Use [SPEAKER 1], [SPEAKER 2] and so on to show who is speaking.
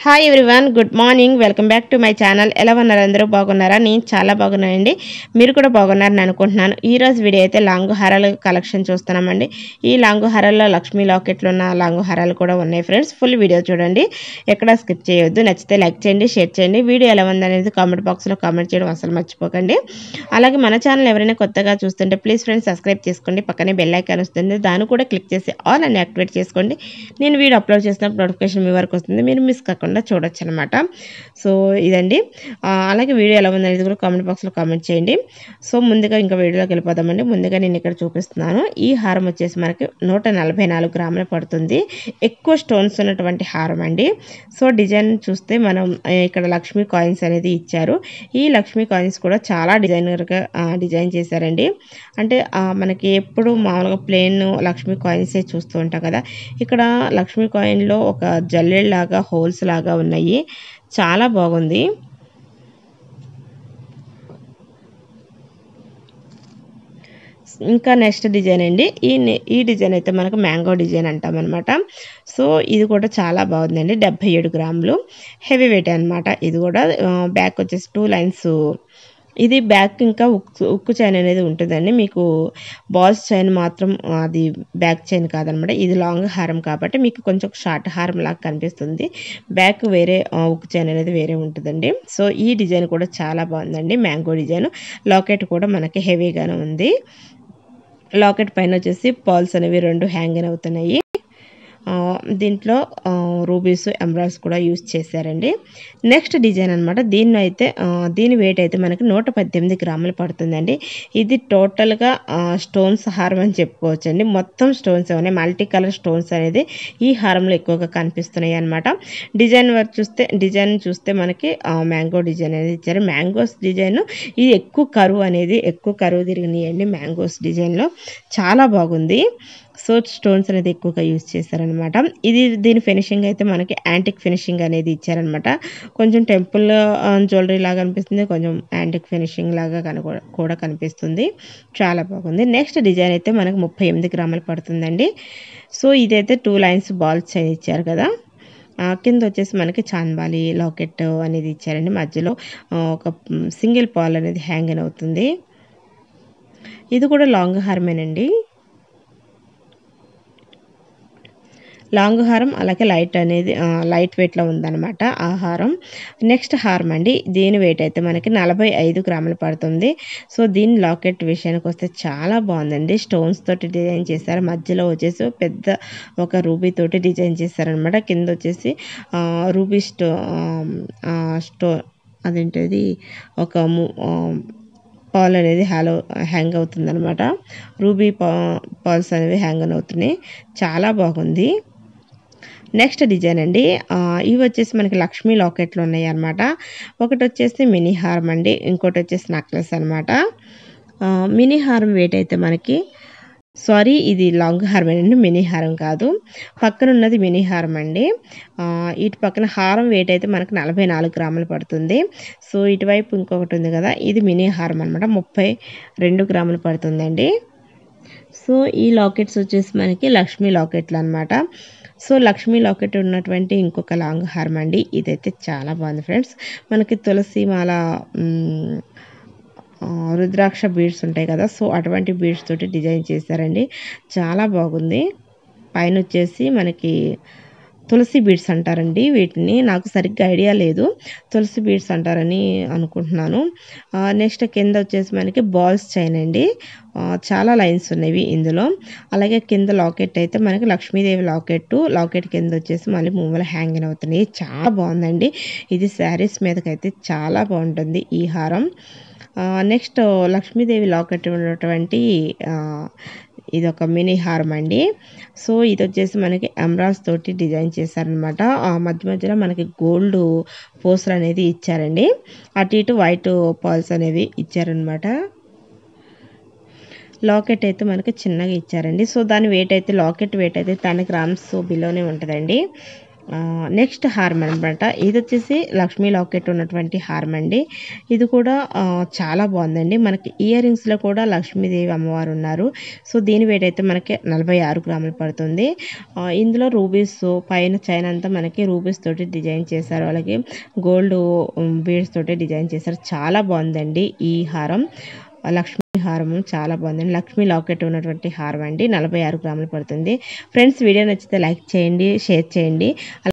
[SPEAKER 1] hi everyone good morning welcome back to my channel ఎలా ఉన్నారు అందరూ బాగున్నారా నేను చాలా బాగున్నానండి మీరు కూడా బాగున్నారని అనుకుంటున్నాను ఈ రోజు వీడియో అయితే లాంగు హారాల కలెక్షన్ చూస్తున్నామండి ఈ లాంగు హారాల్లో లక్ష్మీ లాకెట్లు ఉన్న లాంగు హారాలు కూడా ఉన్నాయి ఫ్రెండ్స్ ఫుల్ వీడియో చూడండి ఎక్కడ స్కిప్ చేయొద్దు నచ్చితే లైక్ చేయండి షేర్ చేయండి వీడియో ఎలా ఉందనేది కామెంట్ బాక్స్లో కామెంట్ చేయడం అసలు మర్చిపోకండి అలాగే మన ఛానల్ ఎవరైనా కొత్తగా చూస్తుంటే ప్లీజ్ ఫ్రెండ్స్ సబ్స్క్రైబ్ చేసుకోండి పక్కనే బెల్ ఐకాన్ వస్తుంది దాన్ని కూడా క్లిక్ చేసి ఆల్ అని యాక్టివేట్ చేసుకోండి నేను వీడియో అప్లోడ్ చేసినప్పుడు నోటిఫికేషన్ మీ వరకు వస్తుంది మీరు మిస్ కాకుండా చూడొచ్చు అనమాట సో ఇదండి ఆ, అలాగే వీడియో ఎలా ఉందనేది కూడా కామెంట్ బాక్స్లో కామెంట్ చేయండి సో ముందుగా ఇంకా వీడియోలోకి వెళ్ళిపోదామండి ముందుగా నేను ఇక్కడ చూపిస్తున్నాను ఈ హారం వచ్చేసి మనకి నూట నలభై నాలుగు గ్రాములు పడుతుంది ఎక్కువ స్టోన్స్ ఉన్నటువంటి హారం అండి సో డిజైన్ చూస్తే మనం ఆ, ఇక్కడ లక్ష్మీ కాయిన్స్ అనేది ఇచ్చారు ఈ లక్ష్మీ కాయిన్స్ కూడా చాలా డిజైనర్గా డిజైన్ చేశారండి అంటే ఆ, మనకి ఎప్పుడు మామూలుగా ప్లెయిన్ లక్ష్మీ కాయిన్సే చూస్తూ ఉంటాం కదా ఇక్కడ లక్ష్మీ కాయిన్లో ఒక జల్లెళ్ళలాగా హోల్స్ లాగా ఉన్నాయి చాలా బాగుంది ఇంకా నెక్స్ట్ డిజైన్ అండి ఈ ని- ఈ డిజైన్ అయితే మనకు మ్యాంగో డిజైన్ అంటాం అనమాట సో ఇది కూడా చాలా బాగుందండి డెబ్బై ఏడు గ్రాములు హెవీ వెయిట్ అనమాట ఇది కూడా బ్యాక్ వచ్చేసి టూ లైన్స్ ఇది బ్యాక్ ఇంకా ఉక్కు ఉక్కు చైన్ అనేది ఉంటుందండి మీకు బాల్స్ చైన్ మాత్రం అది బ్యాక్ చైన్ కాదనమాట ఇది లాంగ్ హారం కాబట్టి మీకు కొంచెం షార్ట్ హారం లాగా కనిపిస్తుంది బ్యాక్ వేరే ఆ, ఉక్కు చైన్ అనేది వేరే ఉంటుందండి సో ఈ డిజైన్ కూడా చాలా బాగుందండి మ్యాంగో డిజైన్ లాకెట్ కూడా మనకి హెవీగానే ఉంది లాకెట్ పైన వచ్చేసి పాల్స్ అనేవి రెండు హ్యాంగ్ అవుతున్నాయి ఆ, దీంట్లో రూబీస్ ఎమరాల్డ్స్ కూడా యూజ్ చేశారండి నెక్స్ట్ డిజైన్ అనమాట దీన్ని అయితే ఆ, దీని వెయిట్ అయితే మనకి నూట పద్దెనిమిది గ్రాములు పడుతుందండి ఇది టోటల్గా స్టోన్స్ హారం అని చెప్పుకోవచ్చు అండి మొత్తం స్టోన్స్ ఉన్నాయి మల్టీ కలర్ స్టోన్స్ అనేది ఈ హారంలో ఎక్కువగా కనిపిస్తున్నాయి అనమాట డిజైన్ వర్క్ చూస్తే డిజైన్ చూస్తే మనకి మ్యాంగో డిజైన్ అనేది ఇచ్చారు మ్యాంగోస్ డిజైన్ ఇది ఎక్కువ కరువు అనేది ఎక్కువ కరువు తిరిగినాయండి మ్యాంగోస్ డిజైన్లో చాలా బాగుంది సో స్టోన్స్ అనేది ఎక్కువగా యూజ్ చేశారనమాట ఇది దీని ఫినిషింగ్ అయితే మనకి యాంటిక్ ఫినిషింగ్ అనేది ఇచ్చారనమాట కొంచెం టెంపుల్ జ్యువెలరీ లాగా అనిపిస్తుంది కొంచెం యాంటిక్ ఫినిషింగ్ లాగా కను కూడా కనిపిస్తుంది చాలా బాగుంది నెక్స్ట్ డిజైన్ అయితే మనకు ముప్పై ఎనిమిది గ్రాములు పడుతుందండి సో ఇదైతే టూ లైన్స్ బాల్స్ ఇచ్చారు కదా ఆ, కింద వచ్చేసి మనకి చాన్బాలి లాకెట్ అనేది ఇచ్చారండి మధ్యలో ఆ, ఒక సింగిల్ పాల్ అనేది హ్యాంగ్ అవుతుంది ఇది కూడా లాంగ్ హార్మేనండి లాంగ్ హారం అలాగే లైట్ అనేది ఆ, లైట్ వెయిట్లో ఉందన్నమాట ఆ హారం నెక్స్ట్ హారం అండి దీని వెయిట్ అయితే మనకి నలభై ఐదు గ్రాములు పడుతుంది సో దీని లాకెట్ విషయానికి వస్తే చాలా బాగుందండి స్టోన్స్ తోటి డిజైన్ చేశారు మధ్యలో వచ్చేసి పెద్ద ఒక రూబీ తోటి డిజైన్ చేశారనమాట కింద వచ్చేసి ఆ, రూబీ స్టో ఆ, స్టో అదేంటది ఒక ము- ఆ, పాల్ అనేది హ్యాలో హ్యాంగ్ అవుతుంది అనమాట రూబీ పా పాల్స్ అనేవి హ్యాంగ్ అవుతున్నాయి చాలా బాగుంది నెక్స్ట్ డిజైన్ అండి ఆ, ఇవి వచ్చేసి మనకి లక్ష్మీ లాకెట్లు ఉన్నాయి అనమాట ఒకటి వచ్చేసి మినీ హారం అండి ఇంకోటి వచ్చేసి నెక్లెస్ అనమాట మినీ హారం వెయిట్ అయితే మనకి సారీ ఇది లాంగ్ హారం అండి మినీ హారం కాదు పక్కన ఉన్నది మినీ హారం అండి ఆ, ఇటు పక్కన హారం వెయిట్ అయితే మనకి నలభై నాలుగు గ్రాములు పడుతుంది సో ఇటువైపు ఇంకొకటి ఉంది కదా ఇది మినీ హారం అనమాట ముప్పై రెండు గ్రాములు పడుతుందండి సో ఈ లాకెట్స్ వచ్చేసి మనకి లక్ష్మీ లాకెట్లు అనమాట సో లక్ష్మీ లాకెట్ ఉన్నటువంటి ఇంకొక లాంగ్ హార్మ్ అండి ఇదైతే చాలా బాగుంది ఫ్రెండ్స్ మనకి తులసి మాల మ్, ఆ, రుద్రాక్ష బీడ్స్ ఉంటాయి కదా సో అటువంటి బీడ్స్ తోటి డిజైన్ చేశారండి చాలా బాగుంది పైన వచ్చేసి మనకి తులసి బీడ్స్ అంటారండి వీటిని నాకు సరిగ్గా ఐడియా లేదు తులసి బీడ్స్ అంటారని అనుకుంటున్నాను నెక్స్ట్ కింద వచ్చేసి మనకి బాల్స్ చైన్ అండి ఆ, చాలా లైన్స్ ఉన్నవి ఇందులో అలాగే కింద లాకెట్ అయితే మనకి లక్ష్మీదేవి లాకెట్ లాకెట్ కింద వచ్చేసి మళ్ళీ మూవలు హ్యాంగింగ్ అవుతున్నాయి చాలా బాగుందండి ఇది శారీస్ మీదకైతే చాలా బాగుంటుంది ఈ హారం నెక్స్ట్ లక్ష్మీదేవి లాకెట్ ఉన్నటువంటి ఆ, ఇది ఒక మినీ హారం అండి సో ఇది వచ్చేసి మనకి ఎమరాల్స్ తోటి డిజైన్ చేశారనమాట ఆ మధ్య మధ్యలో మనకి గోల్డ్ పోస్టర్ అనేది ఇచ్చారండి అటు ఇటు వైట్ పాల్స్ అనేవి ఇచ్చారనమాట లాకెట్ అయితే మనకి చిన్నగా ఇచ్చారండి సో దాని వెయిట్ అయితే లాకెట్ వెయిట్ అయితే టెన్ గ్రామ్స్ బిలోనే ఉంటుందండి నెక్స్ట్ హారం అనమాట ఇది వచ్చేసి లక్ష్మీ లాకెట్ ఉన్నటువంటి హారం అండి ఇది కూడా ఆ, చాలా బాగుందండి మనకి ఇయర్ రింగ్స్లో కూడా లక్ష్మీదేవి అమ్మవారు ఉన్నారు సో దీని weight అయితే మనకి నలభై ఆరు గ్రాములు పడుతుంది ఆ, ఇందులో రూబీస్ పైన చైన్ అంతా మనకి రూబీస్ తోటి డిజైన్ చేశారు అలాగే గోల్డ్ బీడ్స్ తోటి డిజైన్ చేశారు చాలా బాగుందండి ఈ హారం ఆ, లక్ష్మీ హారం చాలా బాగుందండి లక్ష్మీ లాకెట్ ఉన్నటువంటి హారం అండి నలభై ఆరు గ్రాములు పడుతుంది ఫ్రెండ్స్ వీడియో నచ్చితే లైక్ చేయండి షేర్ చేయండి